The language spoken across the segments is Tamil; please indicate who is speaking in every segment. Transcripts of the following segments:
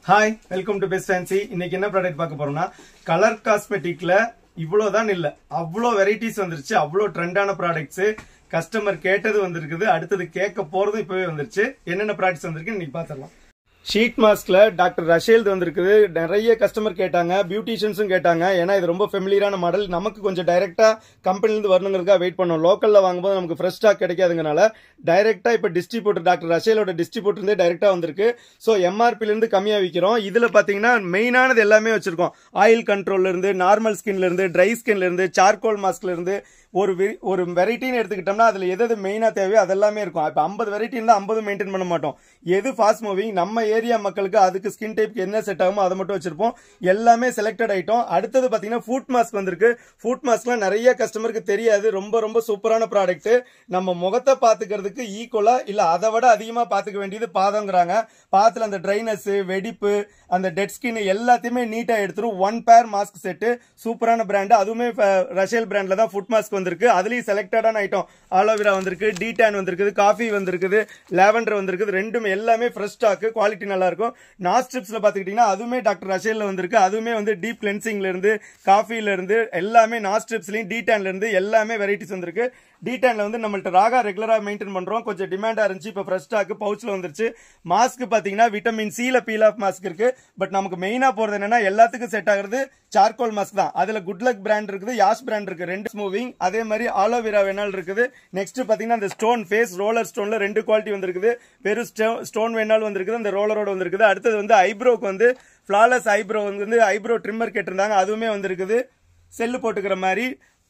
Speaker 1: hi welcome to best fancy இன்னைக்கு என்ன ப்ராடக்ட் பார்க்க போறோம்னா கலர் காஸ்மெட்டிக்ல இவ்வளவுதான் இல்ல அவ்வளோ வெரைட்டிஸ் வந்துருச்சு அவ்வளோ ட்ரெண்டான ப்ராடக்ட்ஸ் கஸ்டமர் கேட்டது வந்திருக்குது அடுத்தது கேட்க போறது இப்பவே வந்துருச்சு என்னென்ன ப்ராடக்ட்ஸ் வந்திருக்கு இன்னைக்கு பார்த்துடலாம் ஷீட் மாஸ்க்ல டாக்டர் ரஷேல் வந்திருக்குது நிறைய கஸ்டமர் கேட்டாங்க பியூட்டிஷியன்ஸும் கேட்டாங்க ஏன்னா இது ரொம்ப ஃபெமிலியரான மாடல் நமக்கு கொஞ்சம் டைரக்டா கம்பெனிலேருந்து வரணுங்கிறதுக்காக வெயிட் பண்ணோம் லோக்கல்ல வாங்கும்போது நமக்கு ஃப்ரெஷ் ஸ்டாக் கிடைக்காதுங்கனால டைரக்டா இப்போ டிஸ்ட்ரிபியூட்டர் டாக்டர் ரஷேலோட டிஸ்ட்ரிபியூட்டர் இருந்தே டைரக்டா வந்திருக்கு ஸோ எம்ஆர்பில இருந்து கம்மியா விற்கிறோம் இதுல பாத்தீங்கன்னா மெயினானது எல்லாமே வச்சிருக்கோம் ஆயில் கண்ட்ரோல்ல இருந்து நார்மல் ஸ்கின்ல இருந்து ட்ரை ஸ்கின்ல இருந்து சார்கோல் மாஸ்க்ல இருந்து ஒரு வி- ஒரு வெரைட்டின்னு எடுத்துக்கிட்டோம்னா அதுல எது எது மெயினா தேவையோ அதெல்லாமே இருக்கும் இப்போ ஐம்பது வெரைட்டி இருந்தா ஐம்பது மெயின்டைன் பண்ண மாட்டோம் எது ஃபாஸ்ட் மூவிங் நம்ம ஏரியா மக்களுக்கு அதுக்கு ஸ்கின் டைப்க்கு என்ன செட் ஆகுமோ அதை மட்டும் வச்சிருப்போம் எல்லாமே செலக்டட் ஐட்டம் அடுத்தது பாத்தீங்கன்னா ஃபுட் மாஸ்க் வந்திருக்கு ஃபுட் மாஸ்க்லாம் நிறைய கஸ்டமருக்கு தெரியாது ரொம்ப ரொம்ப சூப்பரான ப்ராடக்ட் நம்ம முகத்தை பாத்துக்கிறதுக்கு ஈக்குவலா இல்ல அதை விட அதிகமா பாத்துக்க வேண்டியது பாதங்கிறாங்க பாத்துல அந்த ட்ரைனஸ் வெடிப்பு அந்த டெட் ஸ்கின் எல்லாத்தையுமே நீட்டா எடுத்துரும் ஒன் பேர் மாஸ்க் செட்டு சூப்பரான பிராண்ட் அதுவுமே ரஷேல் பிராண்ட்ல தான் ஃபுட் மாஸ்க் வந்திருக்கு அதுலயும் செலக்டடான ஐட்டம் ஆலோவேரா வந்திருக்கு டீடான் வந்திருக்குது காஃபி வந்திருக்குது லாவெண்டர் வந்திருக்குது ரெண்டுமே எல்லாமே ஃப்ரெஷ் ஸ்டாக் குவாலிட்டி நல்லா இருக்கும் நாஸ்ட்ரிப்ஸ்ல பாத்துக்கிட்டீங்கன்னா அதுவுமே டாக்டர் ரஷேல்ல வந்திருக்கு அதுவுமே வந்து டீப் கிளென்சிங்ல இருந்து காஃபில இருந்து எல்லாமே நாஸ்ட்ரிப்ஸ்லயும் டீடான்ல இருந்து எல்லாமே வெரைட்டிஸ் வந்திருக்கு டீடான்ல வந்து நம்மள்ட்ட ராகா ரெகுலரா மெயின்டைன் பண்றோம் கொஞ்சம் டிமாண்டா இருந்துச்சு இப்போ ஃப்ரெஷ் ஸ்டாக் பவுச்ல வந்துருச்சு மாஸ்க் பாத்தீங்கன்னா விட்டமின் சில பீல் ஆஃப் மாஸ்க் இருக்கு பட் நமக்கு மெயினா போறது என்னன்னா எல்லாத்துக்கும் செட் ஆகுறது சார்கோல் மாஸ்க் தான் அதுல குட் லக் பிராண்ட் இருக்குது யாஷ் பிராண்ட் இருக்கு ரெண்டு மூவிங் அதே மாதிரி ஆலோவேரா வேணாலும் இருக்குது நெக்ஸ்ட் பாத்தீங்கன்னா அந்த ஸ்டோன் ஃபேஸ் ரோலர் ஸ்டோன்ல ரெண்டு குவாலிட்டி வந்திருக்குது வெறும் ஸ்டோன் வேணாலும் வந்திருக்குது அந்த ரோலரோட வந்திருக்குது அடுத்தது வந்து ஐப்ரோக்கு வந்து ஃபிளாலஸ் ஐப்ரோ வந்து ஐப்ரோ ட்ரிம்மர் கேட்டிருந்தாங்க அதுவுமே வந்திருக்குது செல்லு போட்டுக்கிற மாதிரி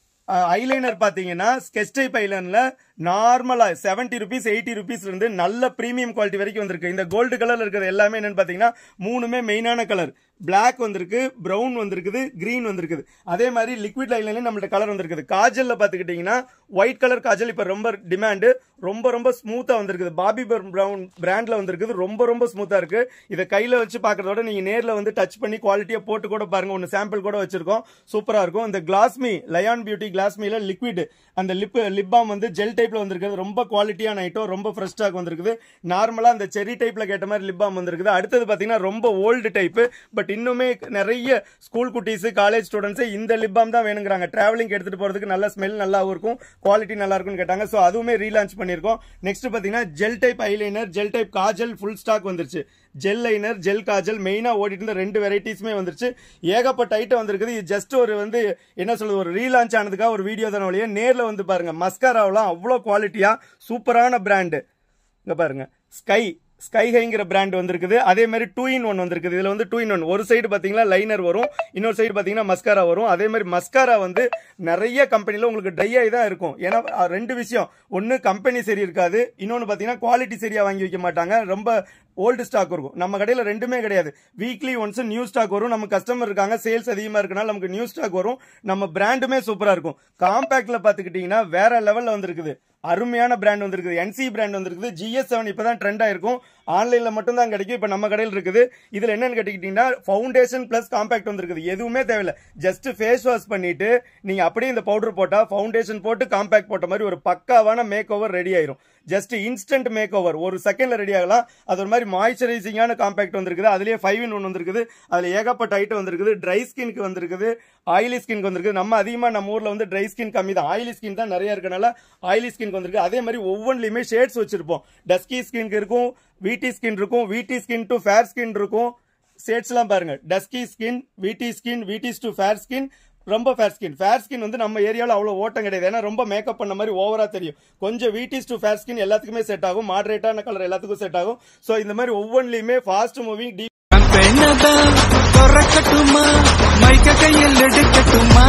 Speaker 1: ஐலைனர் பாத்தீங்கன்னா ஸ்கெச் டைப் ஐலைனர்ல நார்மலா 70 ருபீஸ் எயிட்டி ருபீஸ் இருந்து நல்ல பிரீமியம் குவாலிட்டி வரைக்கும் வந்திருக்கு இந்த கோல்டு கலர்ல இருக்கிறது எல்லாமே என்னன்னு பாத்தீங்கன்னா மூணுமே மெயினான கலர் Black வந்திருக்கு பிரவுன் வந்திருக்குது கிரீன் வந்திருக்குது அதே மாதிரி லிக்விட் ஐலைன்ல நம்மள்ட்ட கலர் வந்திருக்குது காஜல்ல பாத்துக்கிட்டீங்கன்னா ஒயிட் கலர் காஜல் இப்ப ரொம்ப டிமாண்டு ரொம்ப ரொம்ப ஸ்மூத்தா வந்திருக்குது பாபி பிரவுன் பிராண்ட்ல வந்திருக்குது ரொம்ப ரொம்ப ஸ்மூத்தா இருக்கு இதை கையில வச்சு பாக்குறதோட நீங்க நேர்ல வந்து டச் பண்ணி குவாலிட்டியா போட்டு கூட பாருங்க ஒன்னு சாம்பிள் கூட வச்சிருக்கோம் சூப்பரா இருக்கும் இந்த கிளாஸ்மி லயான் பியூட்டி கிளாஸ்மில லிக்விட் அந்த லிப் லிப் பாம் வந்து ஜெல் டைப்ல வந்திருக்குது ரொம்ப குவாலிட்டியான ஐட்டம் ரொம்ப ஃப்ரெஷ் ஸ்டாக் வந்திருக்குது நார்மலா அந்த செரி டைப்ல கேட்ட மாதிரி லிப் பாம் வந்திருக்குது அடுத்தது பாத்தீங்கன்னா ரொம்ப ஓல்டு டைப் பட் இன்னுமே நிறைய ஸ்கூல் குட்டீஸ் காலேஜ் ஸ்டூடெண்ட்ஸ் இந்த லிப் பாம் தான் வேணுங்கிறாங்க டிராவலிங் எடுத்துட்டு போறதுக்கு நல்ல ஸ்மெல் நல்லாவும் இருக்கும் குவாலிட்டி நல்லா இருக்கும்னு கேட்டாங்க ஸோ அதுவுமே ரீலான்ச் பண்ணியிருக்கோம் நெக்ஸ்ட் பாத்தீங்கன்னா gel type eyeliner gel type kajal full stock வந்துருச்சு ஜெல் லைனர் ஜெல் காஜல் மெயினா ஓடிட்டு இருந்த ரெண்டு வெரைட்டிஸுமே வந்துருச்சு ஏகப்பட்ட ஐட்டம் வந்திருக்குது இது ஜஸ்ட் ஒரு வந்து என்ன சொல்றது ஒரு ரீலான்ச் ஆனதுக்காக ஒரு வீடியோ தானே வழியா நேர்ல வந்து பாருங்க மஸ்காராவெல்லாம் அவ்வளோ குவாலிட்டியா சூப்பரான பிராண்டு இங்க பாருங்க ஸ்கை ஸ்கை ஹைங்கிற பிராண்ட் வந்திருக்குது அதே மாதிரி டூ இன் ஒன் வந்திருக்குது இதுல வந்து டூ இன் ஒன் ஒரு சைடு பாத்தீங்கன்னா லைனர் வரும் இன்னொரு சைடு பாத்தீங்கன்னா மஸ்காரா வரும் அதே மாதிரி மஸ்காரா வந்து நிறைய கம்பெனில உங்களுக்கு ட்ரை ஆகி தான் இருக்கும் ஏன்னா அஹ், ரெண்டு விஷயம் ஒன்னு கம்பெனி சரி இருக்காது இன்னொன்னு பாத்தீங்கன்னா குவாலிட்டி சரியா வாங்கி வைக்க மாட்டாங்க ரொம்ப ஓல்டு ஸ்டாக் இருக்கும் நம்ம கடையில ரெண்டுமே கிடையாது வீக்லி ஒன்ஸ் நியூ ஸ்டாக் வரும் நம்ம கஸ்டமர் இருக்காங்க சேல்ஸ் அதிகமா இருக்கனால நமக்கு நியூ ஸ்டாக் வரும் நம்ம பிராண்டுமே சூப்பரா இருக்கும் காம்பேக்ட்ல பாத்துக்கிட்டீங்கன்னா வேற லெவல்ல வந்திருக்குது அருமையான பிராண்ட் வந்திருக்குது என்சி பிராண்ட் வந்திருக்குது ஜிஎஸ் செவன் இப்பதான் ட்ரெண்ட் ஆயிருக்கும் ஆன்லைன்ல மட்டும் தான் கிடைக்கும் இப்ப நம்ம கடையில் இருக்குது இதுல என்னன்னு கேட்டுக்கிட்டீங்கன்னா ஃபவுண்டேஷன் பிளஸ் காம்பாக்ட் வந்திருக்குது எதுவுமே தேவையில்ல ஜஸ்ட் ஃபேஸ் வாஷ் பண்ணிட்டு நீங்க அப்படியே இந்த பவுடர் போட்டா ஃபவுண்டேஷன் போட்டு காம்பாக்ட் போட்ட மாதிரி ஒரு பக்காவான மேக் ஓவர் ரெடி ஆயிரும் ஜஸ்ட் இன்ஸ்டன்ட் மேக் ஓவர் ஒரு செகண்ட்ல ரெடி ஆகலாம் அது ஒரு மாதிரி மாய்ச்சரைசிங்கான காம்பாக்ட் வந்திருக்குது அதுலயே ஃபைவ் இன் ஒன் வந்திருக்குது அதுல ஏகப்பட்ட ஐட்டம் வந்திருக்குது ட்ரை ஸ்கின்க்கு வந்திருக்குது ஆயிலி ஸ்கின்க்கு வந்திருக்கு நம்ம அதிகமா நம்ம ஊர்ல வந்து ட்ரை ஸ்கின் கம்மி தான் ஆயிலி ஸ்கின் தான் நிறைய இருக்கனால ஆயிலி ஸ்கின்க்கு வந்திருக்கு அதே மாதிரி ஒவ்வொன்றிலுமே ஷேட்ஸ் வச்சிருப்போம் டஸ்கி ஸ்கின்க்கு இருக்கும் வீட்டி ஸ்கின் இருக்கும் wheaty skin to fair skin இருக்கும் ஷேட்ஸ்லாம் பாருங்க dusky skin wheaty skin wheatish to fair skin ரொம்ப ஃபேர் ஸ்கின் ஃபேர் ஸ்கின் வந்து நம்ம ஏரியாவில் அவ்வளோ ஓட்டம் கிடையாது ஏன்னா ரொம்ப மேக்கப் பண்ண மாதிரி ஓவரா தெரியும் கொஞ்சம் வீட்டிஸ் டு ஃபேர் ஸ்கின் எல்லாத்துக்குமே செட் ஆகும் மாடரேட்டான கலர் எல்லாத்துக்கும் செட் ஆகும் ஸோ இந்த மாதிரி ஒவ்வொன்றிலையுமே ஃபாஸ்ட் மூவிங் டீப்
Speaker 2: பெண்ணதான் துறக்கட்டுமா மைக்க கையில் எடுக்கட்டுமா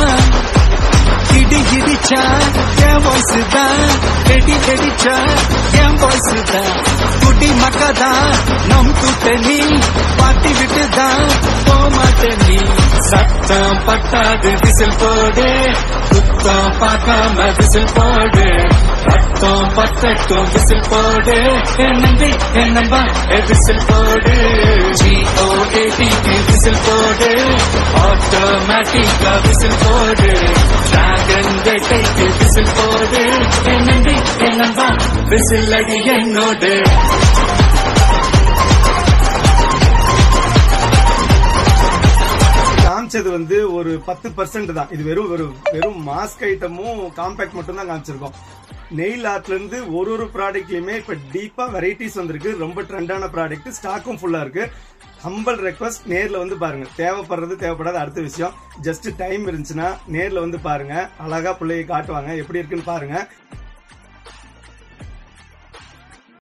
Speaker 2: இடி இடிச்சா என் வாய்ஸ் தான் வெடி வெடிச்சா என் வாய்ஸ் தான் குடி மக்கதான் நம் கூட்டணி பாட்டி விட்டுதான் போமாட்ட நீ சத்தம் பட்டாது விசில் போடு குத்தம் பார்க்காம விசில் போடு ரத்தம் பத்தட்டும் விசில் போடு என் நம்பி என் நம்பா விசில் போடு ஜிஓஏடிக்கு விசில் போடு ஆட்டோமேட்டிக்கா விசில் போடு டிராகன் வேட்டைக்கு விசில் போடு என் நம்பி என் நம்பா விசில் அடி என்னோடு
Speaker 1: காமிச்சது வந்து ஒரு பத்து பர்சன்ட் தான் இது வெறும் வெறும் வெறும் மாஸ்க் ஐட்டமும் காம்பேக்ட் மட்டும் தான் காமிச்சிருக்கோம் நெயில் ஆர்ட்ல இருந்து ஒரு ஒரு ப்ராடக்ட்லயுமே இப்ப டீப்பா வெரைட்டிஸ் வந்திருக்கு ரொம்ப ட்ரெண்டான ப்ராடக்ட் ஸ்டாக்கும் ஃபுல்லா இருக்கு ஹம்பல் ரெக்வஸ்ட் நேர்ல வந்து பாருங்க தேவைப்படுறது தேவைப்படாத அடுத்த விஷயம் ஜஸ்ட் டைம் இருந்துச்சுன்னா நேர்ல வந்து பாருங்க அழகா பிள்ளையை காட்டுவாங்க எப்படி இருக்குன்னு பாருங்க